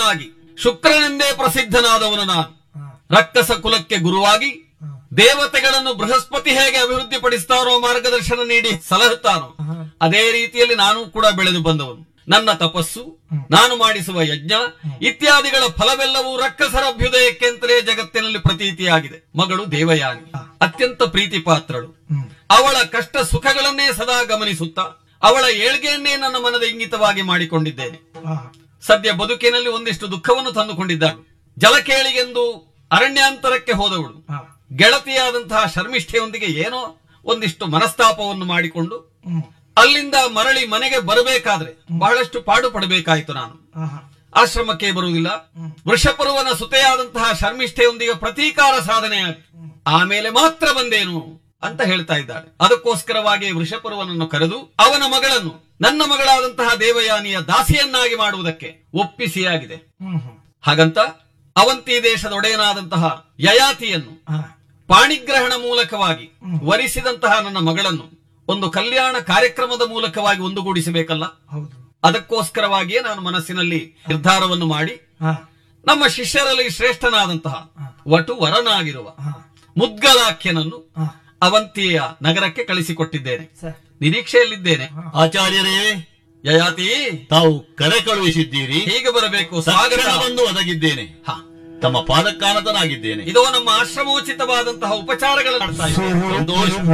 ಪುತ್ರನಾಗಿ ಶುಕ್ರನೆಂದೇ ಪ್ರಸಿದ್ಧನಾದವನು ನಾನು ಹಾ, ರಕ್ಕಸ ಕುಲಕ್ಕೆ ಗುರುವಾಗಿ ಹಾ, ದೇವತೆಗಳನ್ನು ಬೃಹಸ್ಪತಿ ಹೇಗೆ ಅಭಿವೃದ್ಧಿಪಡಿಸ್ತಾರೋ ಮಾರ್ಗದರ್ಶನ ನೀಡಿ ಸಲಹುತ್ತಾನೋ ಹಾ. ಅದೇ ರೀತಿಯಲ್ಲಿ ನಾನು ಕೂಡ ಬೆಳೆದು ಬಂದವನು ನನ್ನ ತಪಸ್ಸು ನಾನು ಮಾಡಿಸುವ ಯಜ್ಞ ಇತ್ಯಾದಿಗಳ ಫಲವೆಲ್ಲವೂ ರಕ್ಕಸರ ಅಭ್ಯುದಯಕ್ಕೆ ಅಂತಲೇ ಜಗತ್ತಿನಲ್ಲಿ ಪ್ರತೀತಿಯಾಗಿದೆ ಮಗಳು ದೇವಯಾನಿ ಅತ್ಯಂತ ಪ್ರೀತಿ ಪಾತ್ರಳು ಹ್ಮ್. ಅವಳ ಕಷ್ಟ ಸುಖಗಳನ್ನೇ ಸದಾ ಗಮನಿಸುತ್ತಾ ಅವಳ ಏಳ್ಗೆಯನ್ನೇ ನನ್ನ ಮನದ ಇಂಗಿತವಾಗಿ ಮಾಡಿಕೊಂಡಿದ್ದೇನೆ ಹಾ, ಸದ್ಯ ಬದುಕಿನಲ್ಲಿ ಒಂದಿಷ್ಟು ದುಃಖವನ್ನು ತಂದುಕೊಂಡಿದ್ದಾಳು ಜಲಕೇಳಿಗೆಂದು ಅರಣ್ಯಾಂತರಕ್ಕೆ ಹೋದವಳು ಹಾ, ಗೆಳತಿಯಾದಂತಹ ಶರ್ಮಿಷ್ಠೆಯೊಂದಿಗೆ ಏನೋ ಒಂದಿಷ್ಟು ಮನಸ್ತಾಪವನ್ನು ಮಾಡಿಕೊಂಡು ಹ್ಮ್. ಅಲ್ಲಿಂದ ಮರಳಿ ಮನೆಗೆ ಬರಬೇಕಾದ್ರೆ ಬಹಳಷ್ಟು ಪಾಡು ಪಡಬೇಕಾಯಿತು ನಾನು ಹಾ, ಹಾ. ಆಶ್ರಮಕ್ಕೆ ಬರುವುದಿಲ್ಲ ವೃಷಪರುವನ ಸುತೆಯಾದಂತಹ ಶರ್ಮಿಷ್ಠೆಯೊಂದಿಗೆ ಪ್ರತೀಕಾರ ಸಾಧನೆ ಆಯ್ತು ಆಮೇಲೆ ಮಾತ್ರ ಬಂದೇನು ಅಂತ ಹೇಳ್ತಾ ಇದ್ದಾಳೆ ಅದಕ್ಕೋಸ್ಕರವಾಗಿ ವೃಷಪರುವನನ್ನು ಕರೆದು ಅವನ ಮಗಳನ್ನು ನನ್ನ ಮಗಳಾದಂತಹ ದೇವಯಾನಿಯ ದಾಸಿಯನ್ನಾಗಿ ಮಾಡುವುದಕ್ಕೆ ಒಪ್ಪಿಸಿಯಾಗಿದೆ ಹ್ಮ್, ಹ್ಮ್. ಹಾಗಂತ ಅವಂತಿ ದೇಶದ ಒಡೆಯನಾದಂತಹ ಯಯಾತಿಯನ್ನು ಹಾ, ಪಾಣಿಗ್ರಹಣ ಮೂಲಕವಾಗಿ ವರಿಸಿದಂತಹ ನನ್ನ ಮಗಳನ್ನು ಒಂದು ಕಲ್ಯಾಣ ಕಾರ್ಯಕ್ರಮದ ಮೂಲಕವಾಗಿ ಒಂದುಗೂಡಿಸಬೇಕಲ್ಲ ಹೌದು ಅದಕ್ಕೋಸ್ಕರವಾಗಿಯೇ ನಾನು ಮನಸ್ಸಿನಲ್ಲಿ ನಿರ್ಧಾರವನ್ನು ಮಾಡಿ ಹಾ, ನಮ್ಮ ಶಿಷ್ಯರಲ್ಲಿ ಶ್ರೇಷ್ಠನಾದಂತಹ ವಟು ವರನಾಗಿರುವ ಹಾ, ಮುದ್ಗಲಾಖ್ಯನನ್ನು ಹಾ. ಅವಂತಿಯ ನಗರಕ್ಕೆ ಕಳಿಸಿಕೊಟ್ಟಿದ್ದೇನೆ ಸರ್ ನಿರೀಕ್ಷೆಯಲ್ಲಿದ್ದೇನೆ ಆಚಾರ್ಯರೇ ಯಯಾತಿ ತಾವು ಕರೆ ಕಳುಹಿಸಿದ್ದೀರಿ ಹೀಗೆ ಬರಬೇಕು ಸ್ವಾಗತ ತಕ್ಷಣ ಬಂದು ಒದಗಿದ್ದೇನೆ ಹ. ತಮ್ಮ ಪಾದಕ್ಕಾನತನಾಗಿದ್ದೇನೆ ಇದೋ ನಮ್ಮ ಆಶ್ರಮೋಚಿತವಾದಂತಹ ಉಪಚಾರಗಳನ್ನು ಮಾಡ್ತಾ ಇದ್ದೇವೆ ಸಂತೋಷ